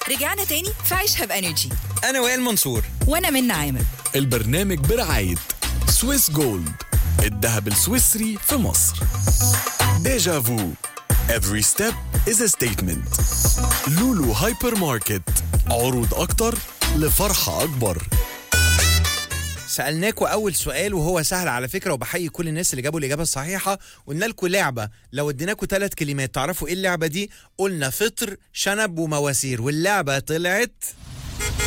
رجعنا تاني في عيشها بانرجي انا وائل منصور وانا من عامر البرنامج برعاية سويس جولد الذهب السويسري في مصر ديجا فو Every step is a statement لولو هايبر ماركت عروض أكتر لفرحة أكبر سالناكم اول سؤال وهو سهل على فكره وبحيي كل الناس اللي جابوا الاجابه الصحيحه قلنا لكم لعبه لو اديناكم ثلاث كلمات تعرفوا ايه اللعبه دي قلنا فطر شنب ومواسير واللعبه طلعت